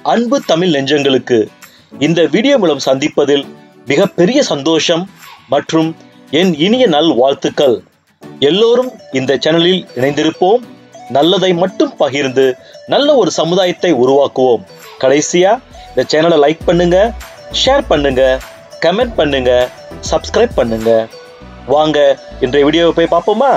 அன்பு தமிழ் நெஞ்சங்களுக்கு இந்த வீடியோ மூலம் சந்திப்பதில் மிகப்பெரிய சந்தோஷம் மற்றும் என் இனிய நல் வாழ்த்துக்கள் எல்லோரும் இந்த சேனலில் இணைந்திருப்போம் நல்லதை மட்டும் பகிர்ந்து நல்ல ஒரு சமுதாயத்தை உருவாக்குவோம் கடைசியா இந்த சேனலை லைக் பண்ணுங்க ஷேர் பண்ணுங்க கமெண்ட் பண்ணுங்க சப்ஸ்கிரைப் பண்ணுங்க வாங்க இன்றைய வீடியோவை போய் பார்ப்போமா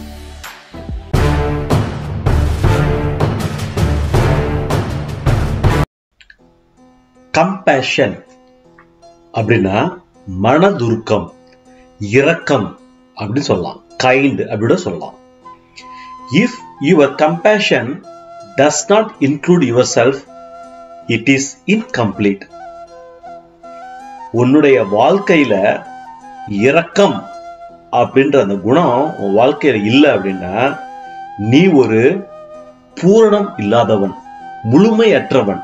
கம்பேஷன் அப்படின்னா மனதுருக்கம் இரக்கம் அப்படின்னு சொல்லலாம் கைண்ட் அப்படின்னு சொல்லலாம் if your compassion does not include yourself it is incomplete உன்னுடைய வாழ்க்கையில இரக்கம் அப்படின்ற அந்த குணம் உன் வாழ்க்கையில இல்லை அப்படின்னா நீ ஒரு பூரணம் இல்லாதவன் முழுமையற்றவன்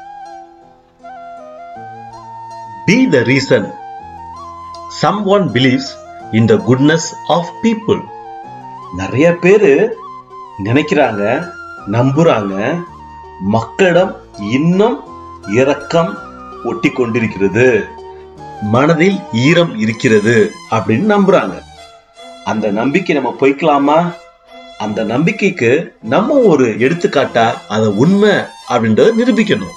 be the reason someone believes in the goodness of people நிறைய பேரு நினைக்கிறாங்க நம்புறாங்க மக்களிடம் இன்னும் இரக்கம் ஒட்டி கொண்டிருக்கிறது மனதில் ஈரம் இருக்கிறது அப்படின்னு நம்புறாங்க அந்த நம்பிக்கை நம்ம பொய்க்கலாமா அந்த நம்பிக்கைக்கு நம்ம ஒரு எடுத்துக்காட்டா அதை உண்மை அப்படின்றத நிரூபிக்கணும்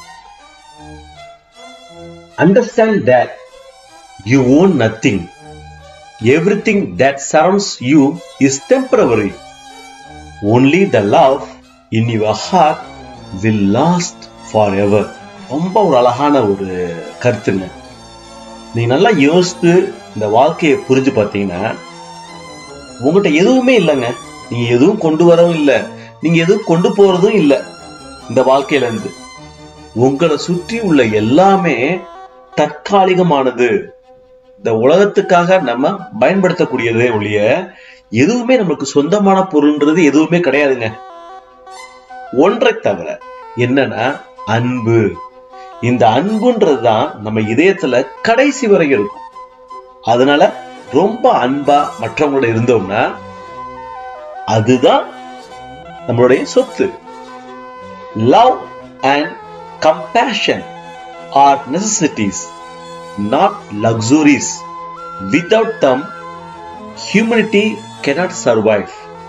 understand that you own nothing. Everything that surrounds you is temporary. Only the love in your heart will last forever. ரொம்ப ஒரு அழகான ஒரு கருத்துங்க நீங்க நல்லா யோசித்து இந்த வாழ்க்கையை புரிஞ்சு பார்த்தீங்கன்னா உங்ககிட்ட எதுவுமே இல்லைங்க நீங்க எதுவும் கொண்டு வரவும் இல்லை நீங்க எதுவும் கொண்டு போறதும் இல்லை இந்த வாழ்க்கையில இருந்து உங்களை சுற்றி உள்ள எல்லாமே தற்காலிகமானது இந்த உலகத்துக்காக நம்ம பயன்படுத்தக்கூடியதே ஒழிய எதுவுமே நமக்கு சொந்தமான பொருள்ன்றது எதுவுமே கிடையாதுங்க ஒன்றை தவிர என்னன்னா அன்பு இந்த அன்புன்றது தான் நம்ம இதயத்துல கடைசி வரை இருக்கும் அதனால ரொம்ப அன்பா மற்றவங்களோட இருந்தோம்னா அதுதான் நம்மளுடைய சொத்து love and compassion are necessities, not luxuries. Without them, humanity cannot survive.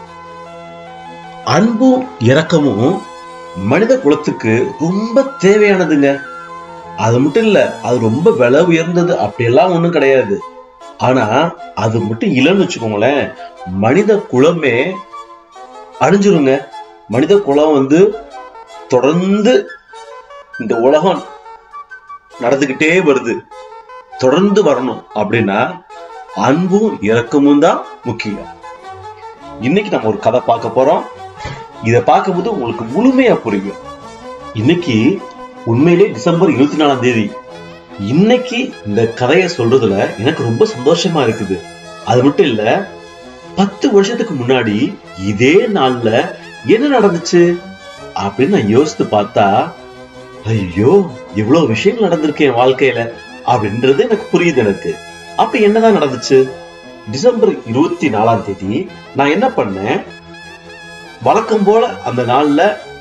அன்பும் இரக்கமும் மனித குலத்துக்கு ரொம்ப தேவையானதுங்க அது மட்டும் இல்ல அது ரொம்ப விலை உயர்ந்தது அப்படியெல்லாம் ஒண்ணும் கிடையாது ஆனா அது மட்டும் இல்லைன்னு வச்சுக்கோங்களேன் மனித குலமே அழிஞ்சிருங்க மனித குலம் வந்து தொடர்ந்து இந்த உலகம் நடந்துகிட்டே வருது தொடர்ந்து வரணும் அப்படின்னா அன்பும் இரக்கமும் தான் முக்கியம் இன்னைக்கு நம்ம ஒரு கதை பார்க்க போறோம் இதை பார்க்கும்போது உங்களுக்கு முழுமையா புரியும் இன்னைக்கு உண்மையிலே டிசம்பர் இருபத்தி நாலாம் தேதி இன்னைக்கு இந்த கதையை சொல்றதுல எனக்கு ரொம்ப சந்தோஷமா இருக்குது அது மட்டும் இல்ல பத்து வருஷத்துக்கு முன்னாடி இதே நாள்ல என்ன நடந்துச்சு அப்படின்னு நான் யோசித்து பார்த்தா ஐயோ இவ்வளவு விஷயங்கள் நடந்திருக்கு என் வாழ்க்கையில அப்படின்றது எனக்கு புரியுது எனக்கு அப்ப என்னதான் நடந்துச்சு டிசம்பர் இருபத்தி நாலாம் தேதி நான் என்ன பண்ணேன் வழக்கம் போல அந்த நாள்ல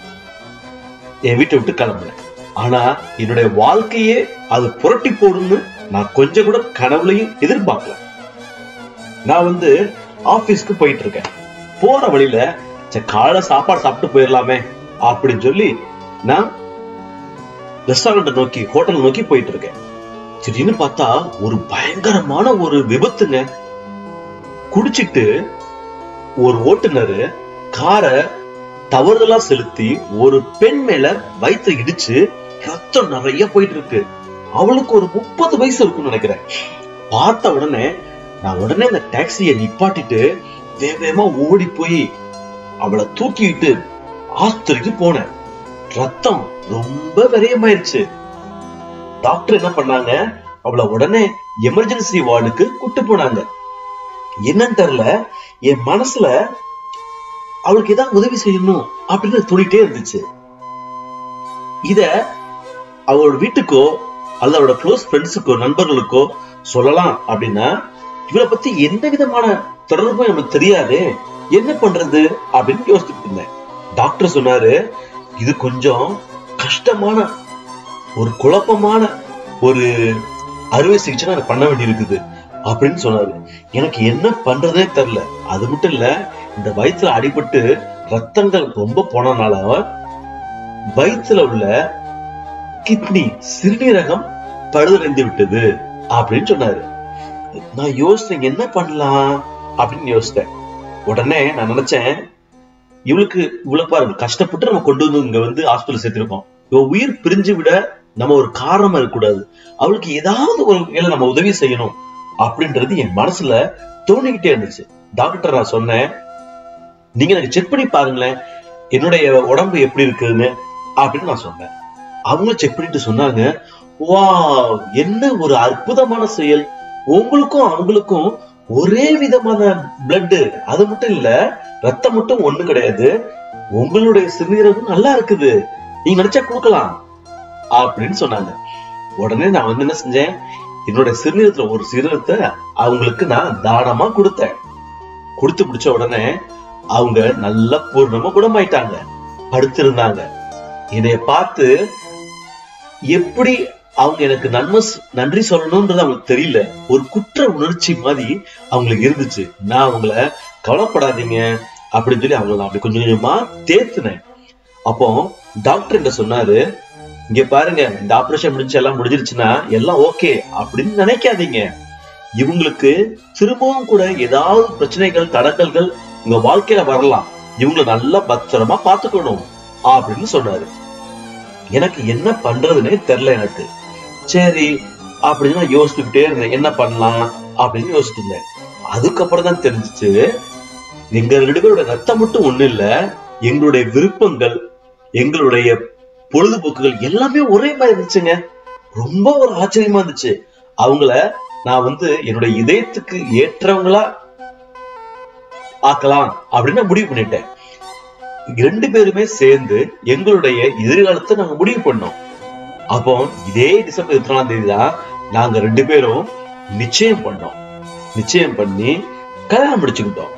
என் வீட்டை விட்டு கிளம்புனேன் ஆனா என்னுடைய வாழ்க்கையே அது புரட்டி போடுன்னு நான் கொஞ்சம் கூட கனவுலையும் எதிர்பார்க்கல நான் வந்து ஆபீஸ்க்கு போயிட்டு இருக்கேன் போற வழியில காலை சாப்பாடு சாப்பிட்டு போயிடலாமே அப்படின்னு சொல்லி நான் ரெஸ்டாரண்ட் நோக்கி ஹோட்டல் நோக்கி போயிட்டு இருக்கேன் திடீர்னு பார்த்தா ஒரு பயங்கரமான ஒரு விபத்துங்க குடிச்சிட்டு ஒரு ஓட்டுநர் காரை தவறுதலா செலுத்தி ஒரு பெண் மேல வயிற்று இடிச்சு ரத்தம் நிறைய போயிட்டு இருக்கு அவளுக்கு ஒரு முப்பது வயசு இருக்கும்னு நினைக்கிறேன் பார்த்த உடனே நான் உடனே அந்த டாக்ஸியை நிப்பாட்டிட்டு வேகமா ஓடி போய் அவளை தூக்கிட்டு ஆஸ்பத்திரிக்கு போனேன் ரத்தம் ரொம்ப விரயமாயிருச்சு டாக்டர் என்ன பண்ணாங்க அவளை உடனே எமர்ஜென்சி வார்டுக்கு கூட்டு போனாங்க என்னன்னு தெரியல என் மனசுல அவளுக்கு ஏதாவது உதவி செய்யணும் அப்படின்னு தோணிட்டே இருந்துச்சு இத அவளோட வீட்டுக்கோ அல்லது அவளோட க்ளோஸ் ஃப்ரெண்ட்ஸுக்கோ நண்பர்களுக்கோ சொல்லலாம் அப்படின்னா இவளை பத்தி எந்த விதமான தொடர்பும் எனக்கு தெரியாது என்ன பண்றது அப்படின்னு யோசிச்சுட்டு இருந்தேன் டாக்டர் சொன்னாரு இது கொஞ்சம் கஷ்டமான ஒரு குழப்பமான ஒரு அறுவை சிகிச்சை நான் பண்ண வேண்டியிருக்குது அப்படின்னு சொன்னாரு எனக்கு என்ன பண்றதே தெரியல அது மட்டும் இல்ல இந்த வயித்துல அடிபட்டு ரத்தங்கள் ரொம்ப போனனால வயித்துல உள்ள கிட்னி சிறுநீரகம் பழுதடைந்து விட்டது அப்படின்னு சொன்னாரு நான் யோசித்தேன் என்ன பண்ணலாம் அப்படின்னு யோசித்தேன் உடனே நான் நினைச்சேன் இவளுக்கு இவ்வளவு பாருங்க கஷ்டப்பட்டு நம்ம கொண்டு வந்து இங்க வந்து ஹாஸ்பிட்டல் சேர்த்திருக்கோம் இவ உயிர் பிரிஞ்சு விட நம்ம ஒரு காரணமா இருக்கக்கூடாது அவளுக்கு ஏதாவது ஒரு வேலை நம்ம உதவி செய்யணும் அப்படின்றது என் மனசுல தோணிக்கிட்டே இருந்துச்சு டாக்டர் நான் சொன்னேன் நீங்க எனக்கு செக் பண்ணி பாருங்களேன் என்னுடைய உடம்பு எப்படி இருக்குன்னு அப்படின்னு நான் சொன்னேன் அவங்க செக் பண்ணிட்டு சொன்னாங்க வா என்ன ஒரு அற்புதமான செயல் உங்களுக்கும் அவங்களுக்கும் ஒரே விதமான பிளட் அது மட்டும் இல்ல ரத்தம் மட்டும் ஒண்ணு கிடையாது உங்களுடைய சிறுநீரகம் நல்லா இருக்குது நீங்க நினைச்சா கொடுக்கலாம் அப்படின்னு சொன்னாங்க உடனே நான் வந்து என்ன செஞ்சேன் என்னுடைய சிறுநீரத்துல ஒரு சிறுநீரத்தை அவங்களுக்கு நான் தானமா கொடுத்தேன் கொடுத்து முடிச்ச உடனே அவங்க நல்லா பூர்ணமா குணமாயிட்டாங்க படுத்திருந்தாங்க இதைய பார்த்து எப்படி அவங்க எனக்கு நன்மை சொ- நன்றி சொல்லணும்ன்றது அவங்களுக்கு தெரியல ஒரு குற்ற உணர்ச்சி மாதிரி அவங்களுக்கு இருந்துச்சு நான் அவங்கள கவலைப்படாதீங்க அப்படின்னு சொல்லி அவங்கள நான் அப்படி கொஞ்சம் கொஞ்சமா தேத்துனேன் அப்போ டாக்டர் என்ன சொன்னாரு இங்க பாருங்க இந்த ஆபரேஷன் முடிஞ்சு எல்லாம் முடிஞ்சிருச்சுன்னா எல்லாம் ஓகே அப்படின்னு நினைக்காதீங்க இவங்களுக்கு திரும்பவும் கூட ஏதாவது பிரச்சனைகள் தடங்கல்கள் உங்க வாழ்க்கையில வரலாம் இவங்களை நல்லா பத்திரமா பாத்துக்கணும் அப்படின்னு சொன்னாரு எனக்கு என்ன பண்றதுன்னே தெரியல எனக்கு சரி அப்படின்னு நான் யோசிச்சுக்கிட்டே இருந்தேன் என்ன பண்ணலாம் அப்படின்னு யோசிச்சுட்டு இருந்தேன் அதுக்கப்புறம் தான் தெரிஞ்சுச்சு எங்க ரெண்டு பேரோட ரத்தம் மட்டும் ஒண்ணு இல்ல எங்களுடைய விருப்பங்கள் எங்களுடைய பொழுதுபோக்குகள் எல்லாமே ஒரே மாதிரி இருந்துச்சுங்க ரொம்ப ஒரு ஆச்சரியமா இருந்துச்சு அவங்கள நான் வந்து என்னுடைய இதயத்துக்கு ஏற்றவங்களா ஆக்கலாம் அப்படின்னு நான் முடிவு பண்ணிட்டேன் ரெண்டு பேருமே சேர்ந்து எங்களுடைய எதிர்காலத்தை நாங்க முடிவு பண்ணோம் அப்போ இதே டிசம்பர் இருபத்தி நாலாம் தேதி தான் நாங்க ரெண்டு பேரும் நிச்சயம் பண்ணோம் நிச்சயம் பண்ணி கல்யாணம் முடிச்சுக்கிட்டோம்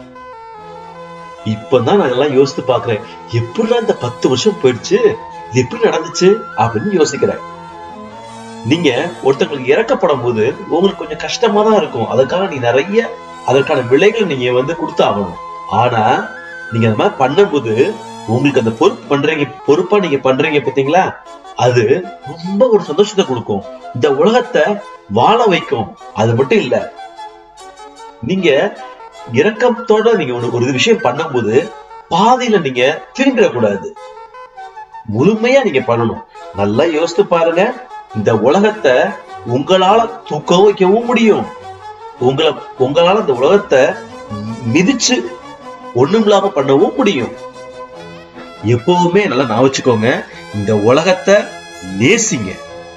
இப்பதான் நான் எல்லாம் யோசித்து பாக்குறேன் எப்படிலாம் இந்த பத்து வருஷம் போயிடுச்சு இது எப்படி நடந்துச்சு அப்படின்னு யோசிக்கிறேன் நீங்க ஒருத்தங்களுக்கு இறக்கப்படும் போது உங்களுக்கு கொஞ்சம் கஷ்டமா தான் இருக்கும் அதுக்காக நீ நிறைய அதற்கான விலைகளை நீங்க வந்து கொடுத்தாகணும் ஆனா நீங்க அந்த மாதிரி பண்ணும்போது உங்களுக்கு அந்த பொறுப்பு பண்றீங்க பொறுப்பா நீங்க பண்றீங்க பாத்தீங்களா அது ரொம்ப ஒரு சந்தோஷத்தை கொடுக்கும் இந்த உலகத்தை வாழ வைக்கும் அது மட்டும் இல்ல நீங்க இரக்கத்தோட நீங்க ஒரு ஒரு விஷயம் பண்ணும்போது பாதியில நீங்க திரும்பிடக்கூடாது முழுமையா நீங்க பண்ணணும் நல்லா யோசித்து பாருங்க இந்த உலகத்தை உங்களால தூக்க வைக்கவும் முடியும் உங்களை உங்களால இந்த உலகத்தை மிதிச்சு ஒண்ணுமில்லாம பண்ணவும் முடியும் எப்பவுமே நல்லா நான் வச்சுக்கோங்க இந்த உலகத்தை நேசிங்க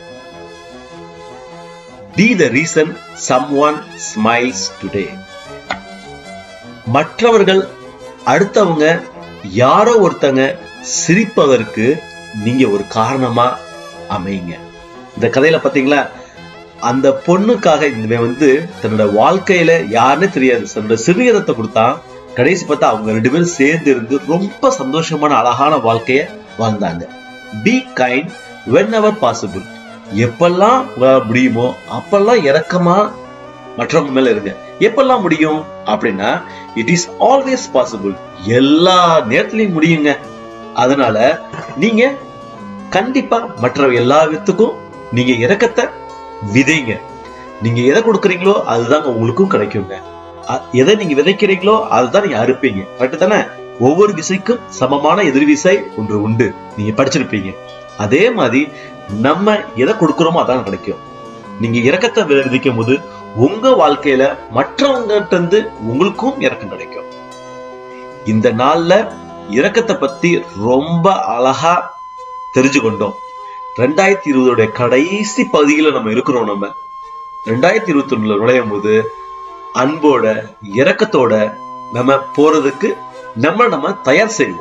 be the reason someone smiles today மற்றவர்கள் அடுத்தவங்க யாரோ ஒருத்தங்க சிரிப்பதற்கு நீங்க ஒரு காரணமா அமைங்க இந்த கதையில பாத்தீங்களா அந்த பொண்ணுக்காக இவன் வந்து தன்னோட வாழ்க்கையில யாருன்னே தெரியாது தன்னோட சிறுநீரத்தை கொடுத்தான் கடைசி பார்த்தா அவங்க ரெண்டு பேரும் சேர்ந்து இருந்து ரொம்ப சந்தோஷமான அழகான வாழ்க்கைய வாழ்ந்தாங்க be kind whenever possible எப்பெல்லாம் உங்களால முடியுமோ அப்பெல்லாம் இறக்கமா மற்றவங்க மேல இருங்க எப்பெல்லாம் முடியும் அப்படின்னா இட் இஸ் ஆல்வேஸ் பாசிபிள் எல்லா நேரத்திலையும் முடியுங்க அதனால நீங்க கண்டிப்பா மற்ற எல்லா விதத்துக்கும் நீங்க இறக்கத்தை விதைங்க நீங்க எதை கொடுக்குறீங்களோ அதுதாங்க உங்களுக்கும் கிடைக்குங்க அ- எதை நீங்க விதைக்கிறீங்களோ அதுதான் நீங்க அறுப்பீங்க கரெக்ட் தானே ஒவ்வொரு விசைக்கும் சமமான எதிர்விசை ஒன்று உண்டு நீங்க படிச்சிருப்பீங்க அதே மாதிரி நம்ம எதை கொடுக்கிறோமோ அதான் கிடைக்கும் நீங்க இறக்கத்தை வி- விதைக்கும் போது உங்க வாழ்க்கையில மற்றவங்ககிட்ட இருந்து உங்களுக்கும் இறக்கம் கிடைக்கும் இந்த நாள்ல இறக்கத்தை பத்தி ரொம்ப அழகா தெரிஞ்சு கொண்டோம் ரெண்டாயிரத்தி இருபதோட கடைசி பகுதியில நம்ம இருக்கிறோம் நம்ம ரெண்டாயிரத்தி இருபத்தி ஒண்ணுல நுழையும் போது அன்போட இரக்கத்தோட நம்ம போறதுக்கு நம்ம நம்ம தயார் செய்வோம்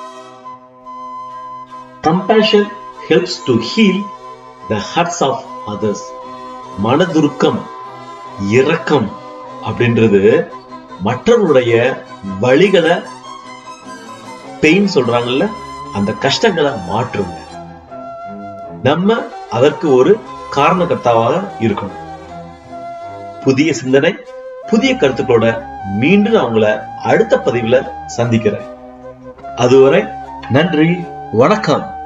compassion helps to heal the hurts of others மனதுருக்கம் இரக்கம் அப்படின்றது மற்றவர்களுடைய வழிகளை பெயின் சொல்றாங்கல்ல அந்த கஷ்டங்களை மாற்றுங்க நம்ம அதற்கு ஒரு காரணகர்த்தாவாக இருக்கணும் புதிய சிந்தனை புதிய கருத்துக்களோட மீண்டும் நான் உங்களை அடுத்த பதிவுல சந்திக்கிறேன் அதுவரை நன்றி வணக்கம்